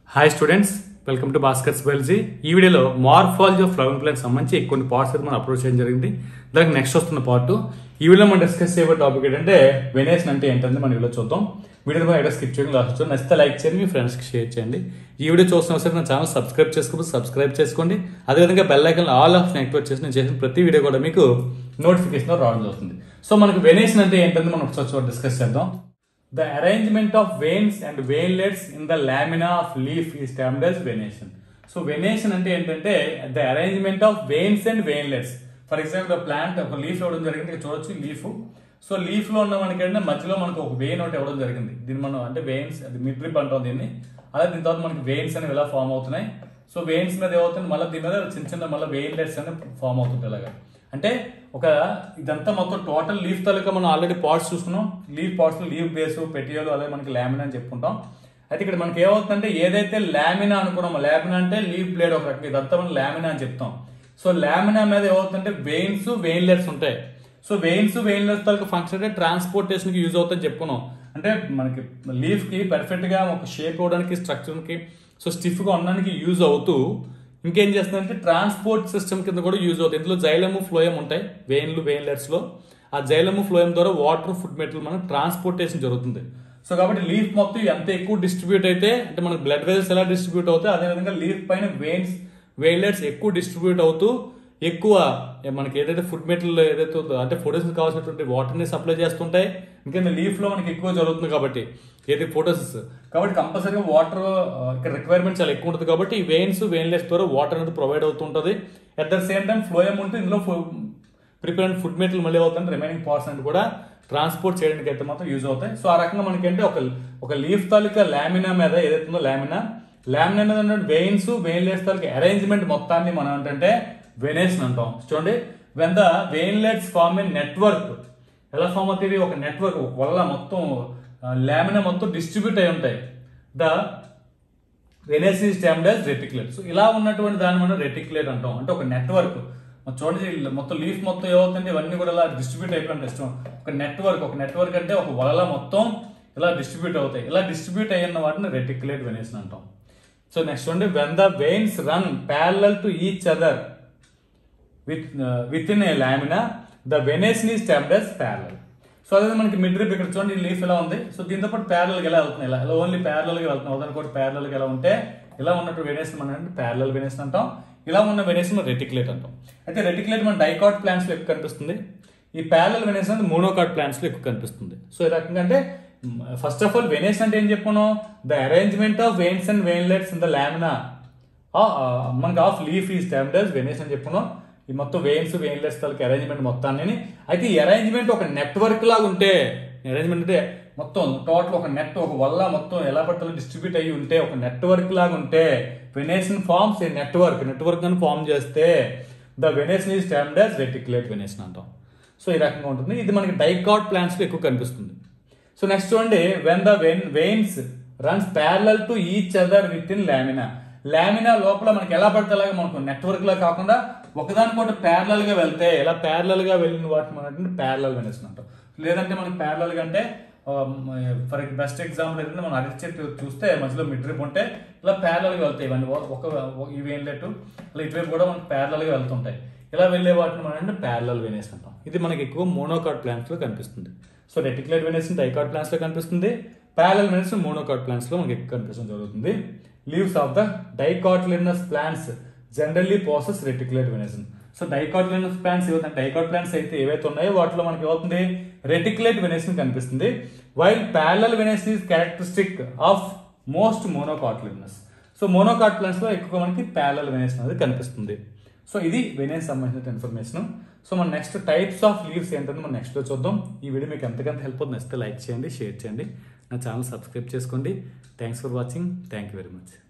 Hi students welcome to Bhaskar's biology ఈ వీడియోలో morphology of flower plant సంబంధించి కొన్ని పార్ట్స్ అయితే మనం అప్రోచ్ చేయడం జరిగింది దానికి నెక్స్ట్ వస్తున్న పార్ట్ ఈ వీడియోలో మనం డిస్కస్ చేయబో టాపిక్ ఏంటంటే వెనేషన్ అంటే ఏంటంటే మనం వీడియో చూద్దాం వీడియో ఎక్కడ స్కిప్ చేయడం లాస్ట్ వచ్చాం నచ్చితే లైక్ చేయండి మీ ఫ్రెండ్స్కి షేర్ చేయండి ఈ వీడియో చూస్తున్న సరే నా ఛానల్ సబ్స్క్రైబ్ చేసుకోకపోతే సబ్స్క్రైబ్ చేసుకోండి అదేవిధంగా bell icon all off activate చేసి నేను చేసిన ప్రతి వీడియో కూడా మీకు నోటిఫికేషన్ రావడం జరుగుతుంది సో మనకు వెనేషన్ అంటే ఏంటంటే మనం ఒకసారి డిస్కస్ చేద్దాం The arrangement of veins and veinlets in the lamina of leaf is termed as venation. So venation అంటే ఏంటంటే the arrangement of veins and veinlets for example plant ఒక లీఫ్ ఇవ్వడం జరిగింది ఇక్కడ చూడొచ్చు లీఫ్ సో లీఫ్ లో ఉన్న మనకి ఏంటంటే మధ్యలో మనకు ఒక వెయిన్ ఒకటి ఇవ్వడం జరిగింది దీన్ని మనం అంటే వెయిన్స్ అది మిడ్ రిప్ అంటాం దీన్ని అలా దీని తర్వాత మనకి వెయిన్స్ అనేవి ఇలా ఫామ్ అవుతున్నాయి సో వెయిన్స్ మీద ఏమవుతుంది మళ్ళీ దీని మీద చిన్న చిన్న మళ్ళీ వెయిన్లెట్స్ అనేవి ఫామ్ అవుతుంటాయి ఇలాగా అంటే ఒక ఇదంతా మొత్తం టోటల్ లీఫ్ తాలూకా మనం ఆల్రెడీ పార్ట్స్ చూసుకున్నాం leaf parts leaf base petiole అలాగే మనకి లామినా అని చెప్పుకుంటాం అయితే ఇక్కడ మనకి ఏమవుతుందంటే ఏదైతే లామినా అనుకున్నామో లామినా అంటే లీఫ్ బ్లేడ్ ఒక రకం ఇదంతా మనం లామినా అని చెప్తాం సో లామినా మీద ఏమవుతుందంటే వెయిన్స్ వెయిన్లెట్స్ ఉంటాయి సో వెయిన్స్ వెయిన్లెట్స్ తాలూకా ఫంక్షన్ అంటే ట్రాన్స్పోర్టేషన్ కి యూజ్ అవుతుందని చెప్పుకున్నాం అంటే మనకి లీఫ్ కి పర్ఫెక్ట్ గా ఒక షేప్ ఇవ్వడానికి స్ట్రక్చర్ కి సో స్టిఫ్ గా ఉండడానికి యూజ్ అవుతూ ఇంకేం చేస్తుందంటే ట్రాన్స్పోర్ట్ సిస్టమ్ కింద కూడా యూజ్ అవుతుంది ఇందులో జైలము ఫ్లోయం ఉంటాయి వెయిన్లు వెయిన్లెట్స్ లో ఆ జైలము ఫ్లోయం ద్వారా వాటర్ ఫుడ్ మెటీరియల్ మనకు ట్రాన్స్పోర్టేషన్ జరుగుతుంది సో కాబట్టి లీఫ్ మొత్తం ఎంత ఎక్కువ డిస్ట్రిబ్యూట్ అయితే అంటే మనకి బ్లడ్ వెజల్స్ ఎలా డిస్ట్రిబ్యూట్ అవుతాయి అదేవిధంగా లీఫ్ పైన వెయిన్స్ వెయిన్లెట్స్ ఎక్కువ డిస్ట్రిబ్యూట్ అవుతూ ఎక్కువ ఏ మనకి ఏదైతే ఫుడ్ మెటీరియల్ ఏదైతే ఉందో అంటే ఫోటోసిస్ కావాల్సినటువంటి వాటర్ని సప్లై చేస్తుంటాయి ఇంకా లీఫ్ లో మనకి ఎక్కువ జరుగుతుంది కాబట్టి ఏది ఫోటోసిస్ కాబట్టి కంపల్సరీగా వాటర్ ఇక్కడ రిక్వైర్మెంట్ చాలా ఎక్కువ ఉంటుంది కాబట్టి ఈ వెయిన్స్ వెయిన్లెస్ ద్వారా వాటర్ అనేది ప్రొవైడ్ అవుతుంటుంది at the same time phloem ఉంటే ఇందులో ప్రిపేర్ ఫుడ్ మెటీరియల్ మళ్ళీ అవుతుంది రిమైనింగ్ పార్ట్స్ అనేది కూడా ట్రాన్స్పోర్ట్ చేయడానికి అయితే మాత్రం యూజ్ అవుతాయి సో ఆ రకంగా మనకి అంటే ఒక ఒక లీఫ్ తాలూకా లామినా మీద ఏదైతే ఉందో లామినా లామినా మీద ఉన్న వెయిన్స్ వెయిన్లెట్స్ తాలూకా అరేంజ్మెంట్ మొత్తాన్ని మనం ఏంటంటే వెనేషన్ అంటాం చూడండి when the veinlets form a network ఎలా ఫామ్ అవుతుంది ఒక నెట్వర్క్ వల్ల మొత్తం లామినా మొత్తం డిస్ట్రిబ్యూట్ అయి ఉంటాయి the venation is termed as reticulate so ఇలా ఉన్నటువంటి దాన్ని మనం రెటిక్యులేట్ అంటాం అంటే ఒక నెట్వర్క్ చూడండి ఇలా మొత్తం లీఫ్ మొత్తం ఏమవుతుంది ఇవన్నీ కూడా ఇలా డిస్ట్రిబ్యూట్ అయిపోయిన ఇష్టం ఒక నెట్వర్క్ ఒక నెట్వర్క్ అంటే ఒక వలల మొత్తం ఇలా డిస్ట్రిబ్యూట్ అవుతాయి ఇలా డిస్ట్రిబ్యూట్ అయిన వాటిని రెటిక్యులేట్ వెనేషన్ అంటాం సో నెక్స్ట్ చూడండి when the veins run parallel to each other with with in a lamina the venation is termed as parallel so అదే మనకి మిడ్ రిప్ ఇక్కడ చూడండి లీఫ్ ఎలా ఉంది సో దీంతో పాటు ప్యారల్ ఎలా వెళ్తుంది ఇలా ఇలా ఓన్లీ ప్యారల్ గా వెళ్తుంది ఒకదాని కూడా ప్యారల్ గా ఎలా ఉంటే ఇలా ఉన్నట్టు వెనేషన్ మనం ప్యారల్ వెనేషన్ అంటాం ఇలా ఉన్న వెనేషన్ మనం రెటిక్యులేట్ అంటాం అయితే రెటిక్యులేట్ మన డైకాట్ ప్లాంట్స్ లో ఎక్కువ కనిపిస్తుంది ఈ ప్యారల్ వెనేషన్ అనేది మోనోకాట్ ప్లాంట్స్ లో ఎక్కువ కనిపిస్తుంది సో ఈ రకంగా అంటే ఫస్ట్ ఆఫ్ ఆల్ వెనేషన్ అంటే ఏం చెప్పుకున్నాం the arrangement of veins and veinlets in the lamina మనకి of leaf is termed as venation అని చెప్పుకున్నాం ఈ మొత్తం వెయిన్స్ వెయిన్లెస్ తాలూకు అరేంజ్మెంట్ మొత్తాన్ని అయితే ఈ అరేంజ్మెంట్ ఒక నెట్వర్క్ లాగా ఉంటే అరేంజ్మెంట్ అంటే మొత్తం టోటల్ ఒక నెట్ ఒక వల్ల మొత్తం ఎలా పట్టాలో డిస్ట్రిబ్యూట్ అయ్యి ఉంటే ఒక నెట్వర్క్ లాగా ఉంటే venation forms a network network అని ఫామ్ చేస్తే the venation is termed as reticulate venation అంటాం సో ఈ రకంగా ఉంటుంది ఇది మనకి డైకాట్ ప్లాంట్స్ లో ఎక్కువ కనిపిస్తుంది సో నెక్స్ట్ చూడండి when the when veins runs parallel to each other with in lamina lamina లోపల మనకి ఎలా పడితే అలాగే మనకు నెట్వర్క్ లా కాకుండా ఒకదానికోటి ప్యారలల్ గా వెళ్తే ఇలా ప్యారలల్ గా వెళ్ళిన వాటిని మనం ప్యారలల్ వెనేషన్ అంటాం లేదంటే మనకి ప్యారలల్ గా అంటే ఫర్ బెస్ట్ ఎగ్జాంపుల్ ఏంటంటే మనం అరటి చెట్టు చూస్తే మధ్యలో మిడ్ రిప్ ఉంటే ఇలా ప్యారలల్ గా వెళ్తాయి ఇవన్నీ ఒక ఇవి ఏం లేటు అలా ఇటువైపు కూడా మనకి ప్యారలల్ గా వెళ్తుంటాయి ఇలా వెళ్ళే వాటిని మనం అంటే ప్యారలల్ వెనేషన్ అంటాం ఇది మనకి ఎక్కువ మోనోకాట్ ప్లాంట్స్ లో కనిపిస్తుంది so reticulate venation dicot plants లో కనిపిస్తుంది ప్యారలల్ వెనేషన్ మోనోకాట్ ప్లాంట్స్ లో మనకి ఎక్కువ కనిపించడం జరుగుతుంది leaves of the dicotyledonous plants generally possess reticulate venation so dicotyledonous plants ఏవైతే డైకాట్ ప్లాంట్స్ అయితే ఏవైతే ఉన్నాయో వాటిలో మనకి ఏమవుతుంది రెటిక్యులేట్ వెనేషన్ కనిపిస్తుంది while parallel venation is characteristic of most monocotyledonous so monocot plants లో ఎక్కువ మనకి ప్యారలల్ వెనేషన్ అనేది కనిపిస్తుంది సో ఇది వెనేస్ సంబంధించిన ఇన్ఫర్మేషన్ సో మన నెక్స్ట్ టైప్స్ ఆఫ్ లీవ్స్ ఏంటంటే మనం నెక్స్ట్ లో చూద్దాం ఈ వీడియో మీకు ఎంతకంత హెల్ప్ అవుతుంది నచ్చితే లైక్ చేయండి షేర్ చేయండి నా ఛానల్ సబ్స్క్రైబ్ చేసుకోండి thanks for watching thank you very much